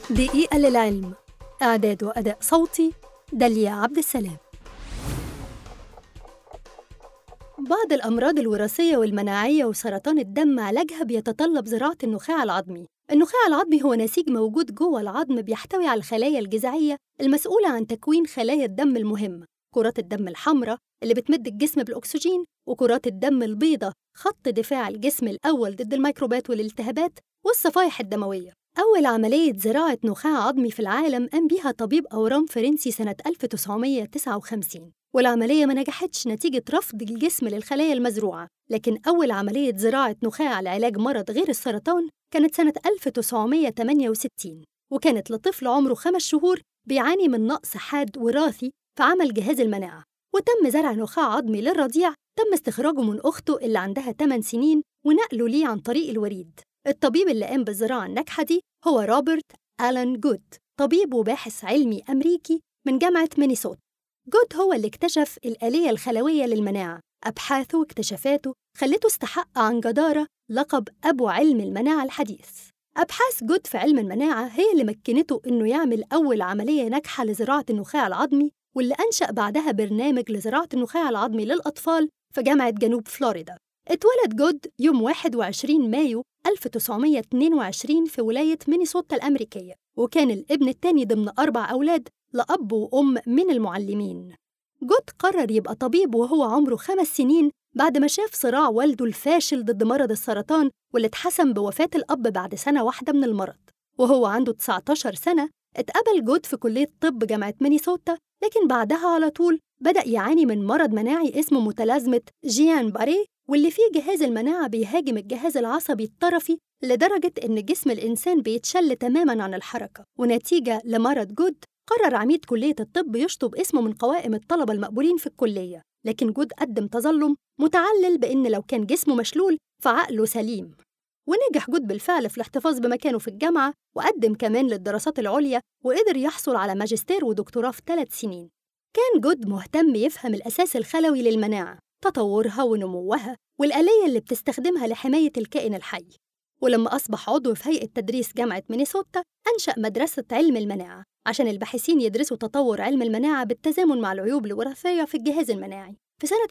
دقيقة للعلم إعداد وأداء صوتي داليا عبد السلام بعض الأمراض الوراثية والمناعية وسرطان الدم علاجها بيتطلب زراعة النخاع العظمي النخاع العظمي هو نسيج موجود جوه العظم بيحتوي على الخلايا الجذعية المسؤولة عن تكوين خلايا الدم المهمة كرات الدم الحمراء اللي بتمد الجسم بالأكسجين وكرات الدم البيضاء خط دفاع الجسم الأول ضد الميكروبات والالتهابات والصفائح الدموية أول عملية زراعة نخاع عظمي في العالم قام بيها طبيب أورام فرنسي سنة 1959 والعملية ما نجحتش نتيجة رفض الجسم للخلايا المزروعة لكن أول عملية زراعة نخاع لعلاج مرض غير السرطان كانت سنة 1968 وكانت لطفل عمره خمس شهور بيعاني من نقص حاد وراثي في عمل جهاز المناعة وتم زرع نخاع عظمي للرضيع تم استخراجه من أخته اللي عندها 8 سنين ونقله ليه عن طريق الوريد الطبيب اللي قام بالزراعة الناجحة دي هو روبرت آلان جود طبيب وباحث علمي أمريكي من جامعة مينيسوتا جود هو اللي اكتشف الآلية الخلوية للمناعة أبحاثه واكتشافاته خلته استحق عن جدارة لقب أبو علم المناعة الحديث أبحاث جود في علم المناعة هي اللي مكنته إنه يعمل أول عملية ناجحة لزراعة النخاع العظمي واللي أنشأ بعدها برنامج لزراعة النخاع العظمي للأطفال في جامعة جنوب فلوريدا اتولد جود يوم 21 مايو 1922 في ولاية مينيسوتا الأمريكية وكان الابن الثاني ضمن أربع أولاد لأب وأم من المعلمين جود قرر يبقى طبيب وهو عمره خمس سنين بعد ما شاف صراع والده الفاشل ضد مرض السرطان واللي اتحسم بوفاة الأب بعد سنة واحدة من المرض وهو عنده 19 سنة اتقبل جود في كلية طب جامعة مينيسوتا لكن بعدها على طول بدأ يعاني من مرض مناعي اسمه متلازمة جيان باري واللي فيه جهاز المناعة بيهاجم الجهاز العصبي الطرفي لدرجة إن جسم الإنسان بيتشل تماماً عن الحركة ونتيجة لمرض جود قرر عميد كلية الطب يشطب اسمه من قوائم الطلبة المقبولين في الكلية لكن جود قدم تظلم متعلل بإن لو كان جسمه مشلول فعقله سليم ونجح جود بالفعل في الاحتفاظ بمكانه في الجامعة وقدم كمان للدراسات العليا وقدر يحصل على ماجستير ودكتوراه في ثلاث سنين كان جود مهتم يفهم الأساس الخلوي للمناعة تطورها ونموها والآلية اللي بتستخدمها لحماية الكائن الحي ولما أصبح عضو في هيئة تدريس جامعة مينيسوتا أنشأ مدرسة علم المناعة عشان الباحثين يدرسوا تطور علم المناعة بالتزامن مع العيوب الوراثية في الجهاز المناعي في سنة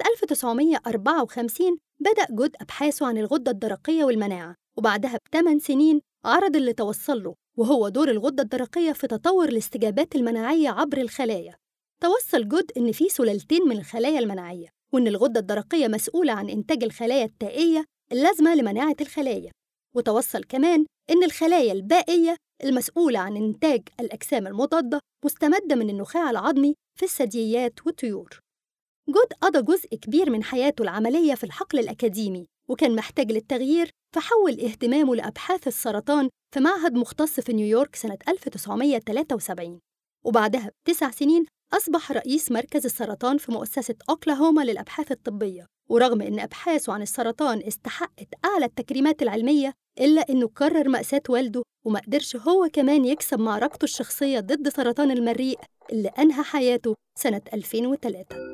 1954 بدأ جود أبحاثه عن الغدة الدرقية والمناعة وبعدها بثمان سنين عرض اللي توصل له وهو دور الغدة الدرقية في تطور الاستجابات المناعية عبر الخلايا توصل جود إن في سلالتين من الخلايا المناعية وإن الغدة الدرقية مسؤولة عن إنتاج الخلايا التائية اللازمة لمناعة الخلايا وتوصل كمان إن الخلايا البائية المسؤولة عن إنتاج الأجسام المضادة مستمدة من النخاع العظمي في الثدييات والطيور جود قضى جزء كبير من حياته العملية في الحقل الأكاديمي وكان محتاج للتغيير فحول اهتمامه لأبحاث السرطان في معهد مختص في نيويورك سنة 1973 وبعدها بتسع سنين أصبح رئيس مركز السرطان في مؤسسة أوكلاهوما للأبحاث الطبية ورغم إن أبحاثه عن السرطان استحقت أعلى التكريمات العلمية إلا إنه كرر مأساة والده وما قدرش هو كمان يكسب معركته الشخصية ضد سرطان المريء اللي أنهى حياته سنة 2003